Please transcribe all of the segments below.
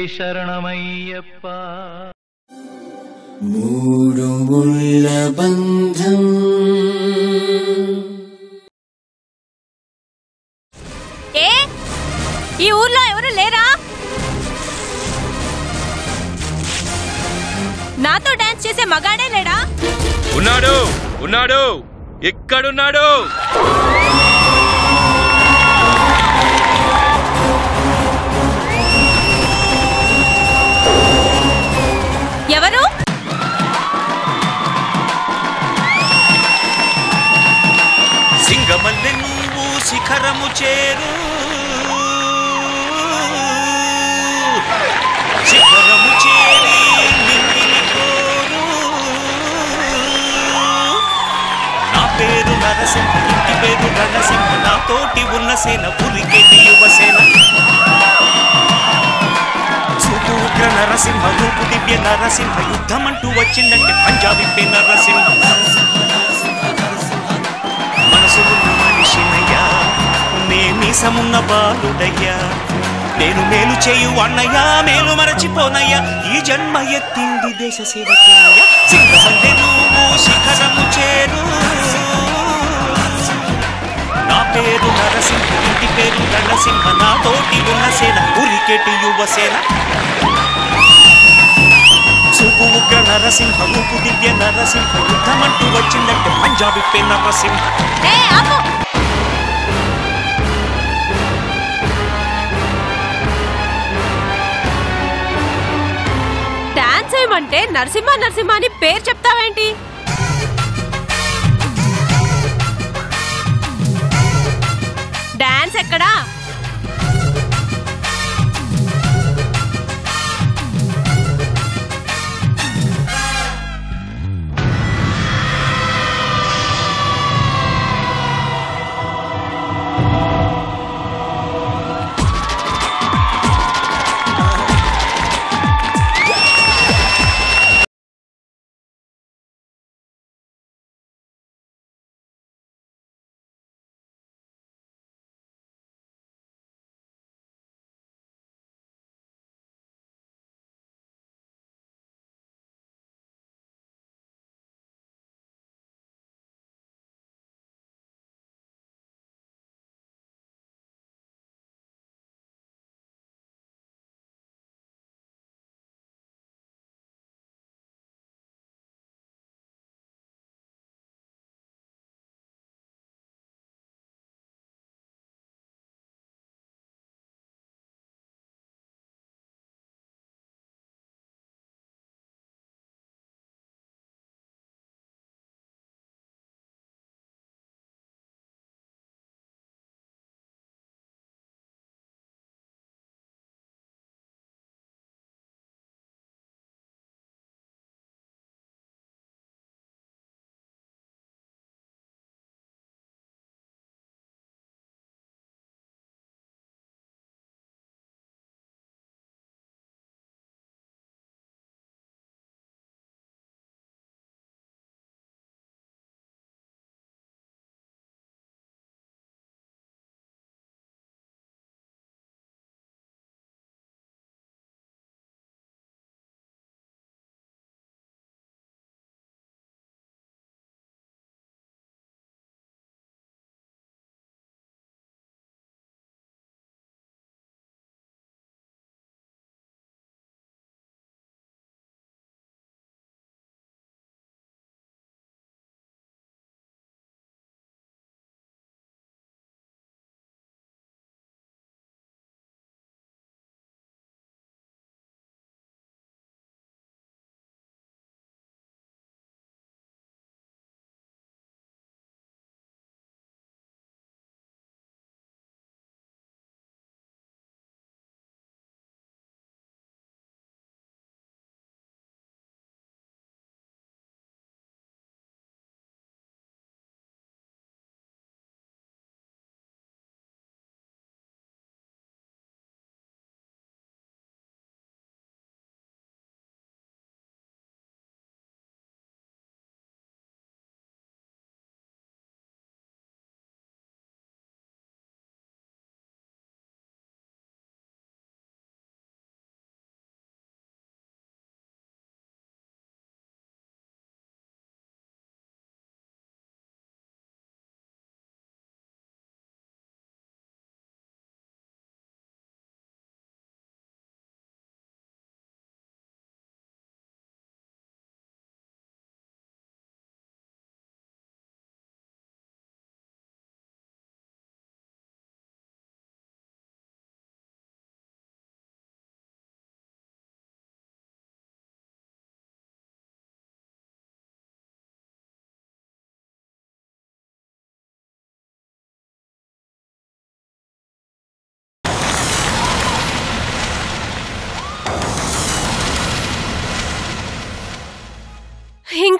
శరణమయ్యప్ప మూడు ముళ్ళ బంధం ఏ ఈ ఊర్లో ఎవరు లేరా నాతో డాన్స్ చేసే మగాడే లేడా ఉన్నాడు ఉన్నాడు ఎక్కడున్నాడు ఎవరు సింగమల్లె నువ్వు శిఖరము చేరు శిఖరము చేరి నింగిని కోరు నా పేరు నరసింహ ఇంటి పేరు రణసింహ నా తోటి ఉన్న సేన పులికెటి యువసేన చూపు ఉగ్ర నరసింహ రూపు దివ్య నరసింహ యుద్ధమంటూ వచ్చిందంటే పంజాబీ నరసింహ మనసు ఉన్న మనిషినయ్యా నే మీసమున్న బాలుడయ్యా నేను మేలు చేయు అన్నయ్యా మేలు మరచిపోనయ్యా ఈ జన్మ ఎత్తింది దేశ సేవకేనయ్యా సింగమల్లె నువ్వు శిఖరము చేరు నా పేరు నరసింహ ఇంటి పేరు రణసింహ నా తోటి ఉన్న సేన ఉరికెటి యువసేన చూపు ఉగ్ర నరసింహ రూపు దివ్య నరసింహ యుద్ధమంటూ వచ్చిందంటే పంజాబీ పే నరసింహ ఏ ఆపు డాన్స్ ఏమంటే నరసింహ నరసింహ అని పేరు చెప్తావేంటి డాన్స్ ఎక్కడా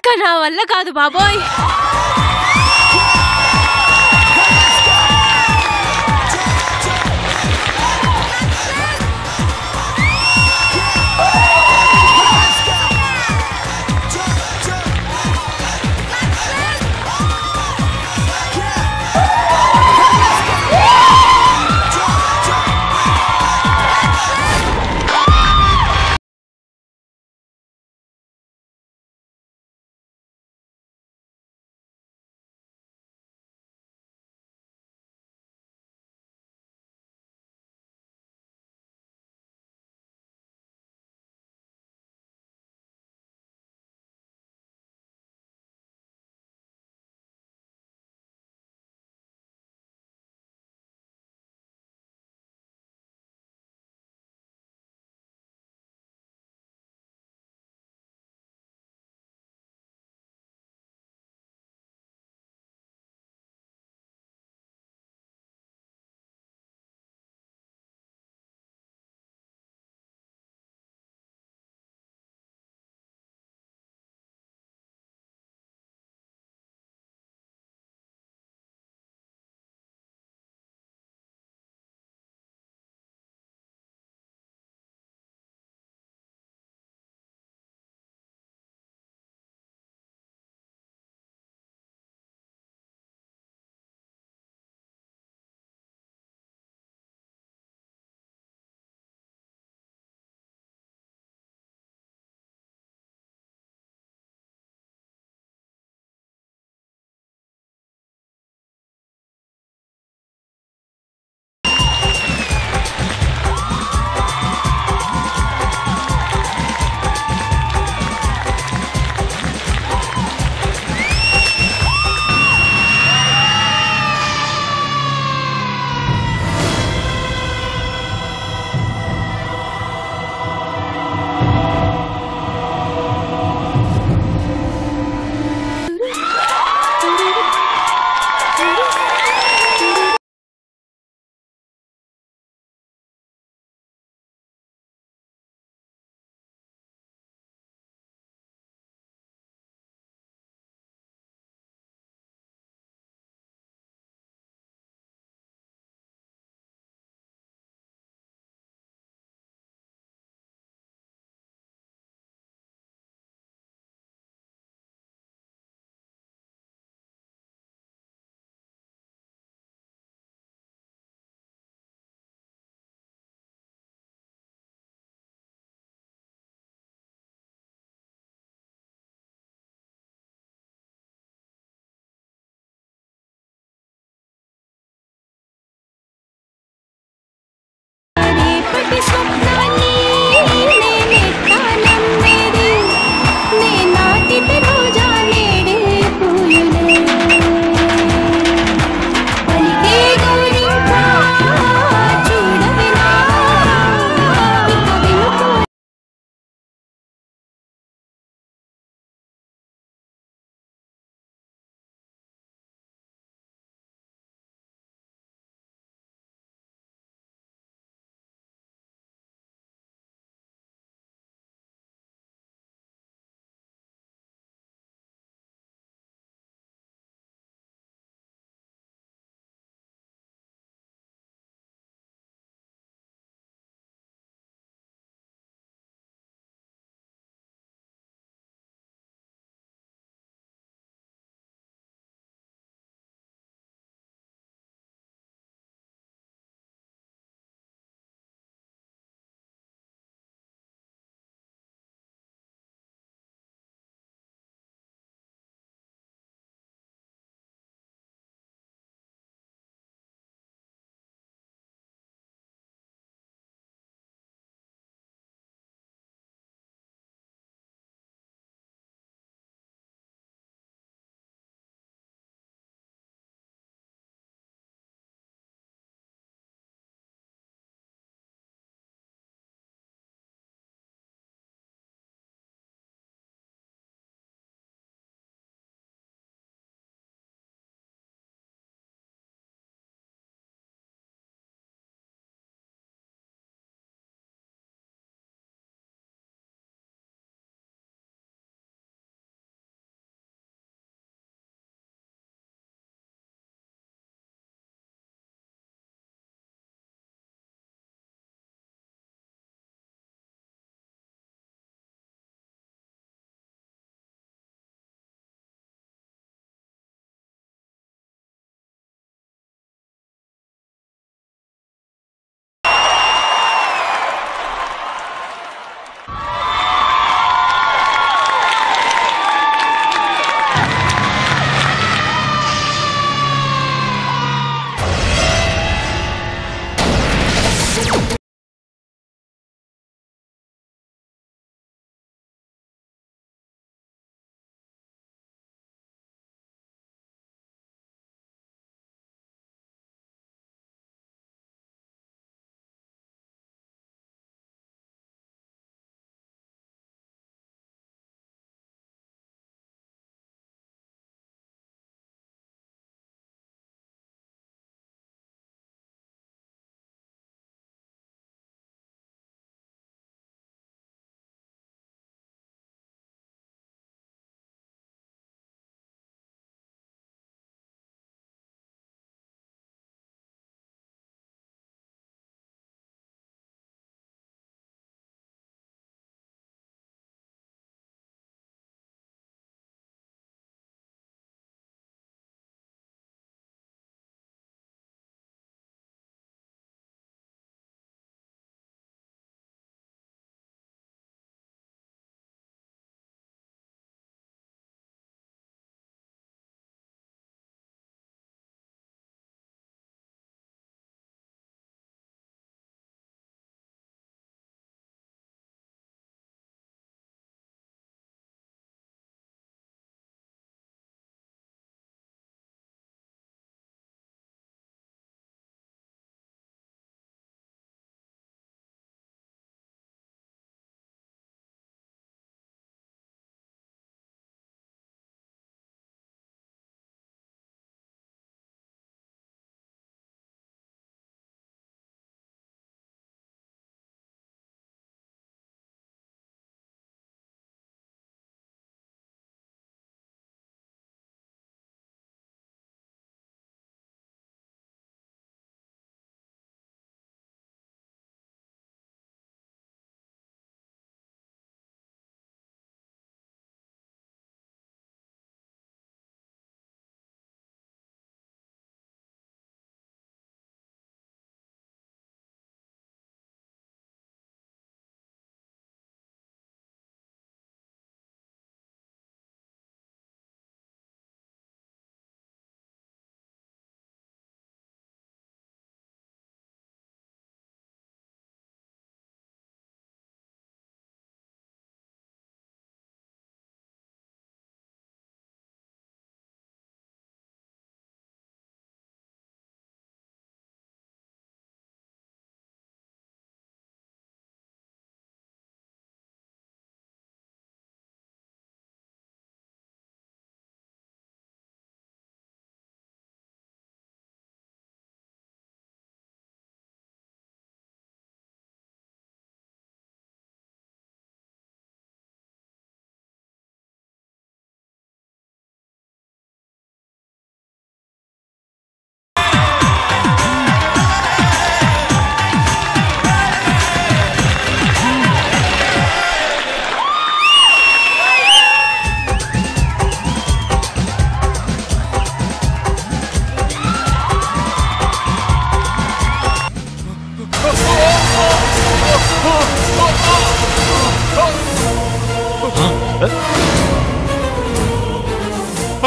ఇంకా నా వల్ల కాదు బాబోయ్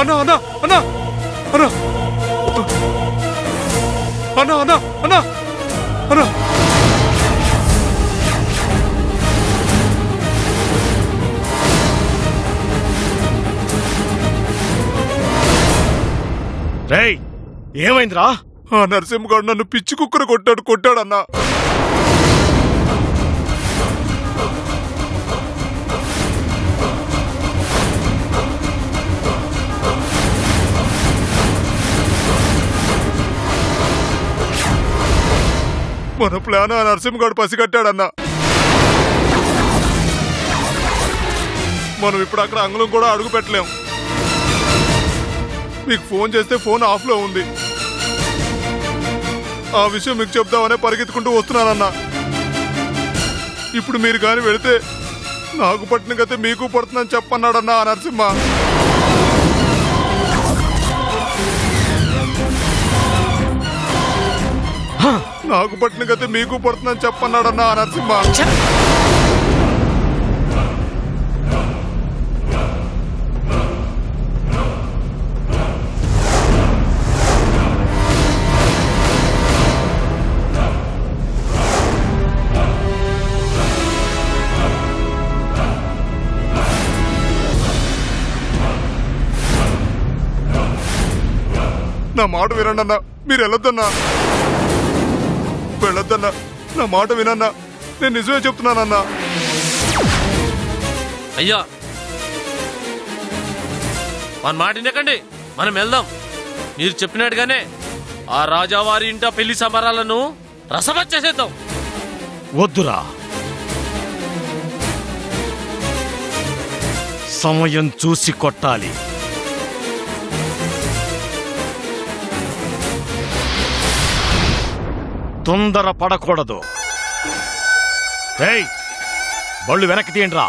అన్నా అన్నా అన్నా అన్నా అన్నా అన్నా అన్నా అన్నా రేయ్ ఏమైందిరా ఆ నరసింహగాడు నన్ను పిచ్చి కుక్కరు కొట్టాడు కొట్టాడన్నా మన ప్లాన్ ఆ నరసింహగాడు పసిగట్టాడన్నా మనం ఇప్పుడు అక్కడ అంగుళం కూడా అడుగు పెట్టలేం మీకు ఫోన్ చేస్తే ఫోన్ ఆఫ్లో ఉంది ఆ విషయం మీకు చెప్దామనే పరిగెత్తుకుంటూ వస్తున్నానన్నా ఇప్పుడు మీరు కానీ వెళితే నాకు పట్టిన గతే మీకు పడుతుందని చెప్పన్నాడన్నా ఆ నరసింహ నాకు పట్టిన గతే మీకు పడుతుందని చెప్పన్నాడన్నా ఆ నరసింహ నా మాట వినండి అన్నా మీరు వెళ్ళొద్దన్నా వెళ్ళొద్దన్నా నా మాట వినన్నా నేను నిజమే చెప్తున్నానన్నా అయ్యా మన మాట వినకండి మనం వెళ్దాం మీరు చెప్పినట్టుగానే ఆ రాజావారి ఇంట పెళ్లి సంబరాలను రసమత్ చేసేద్దాం వద్దురా సమయం చూసి కొట్టాలి తొందర పడకూడదు రేయ్ బళ్ళు వెనక్కి తీయండిరా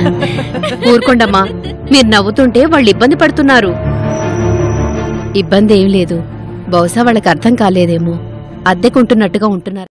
ఊరుకోండమ్మా మీరు నవ్వుతుంటే వాళ్ళు ఇబ్బంది పడుతున్నారు ఇబ్బంది ఏం లేదు బహుశా వాళ్ళకి అర్థం కాలేదేమో అద్దెకుంటున్నట్టుగా ఉంటున్నారు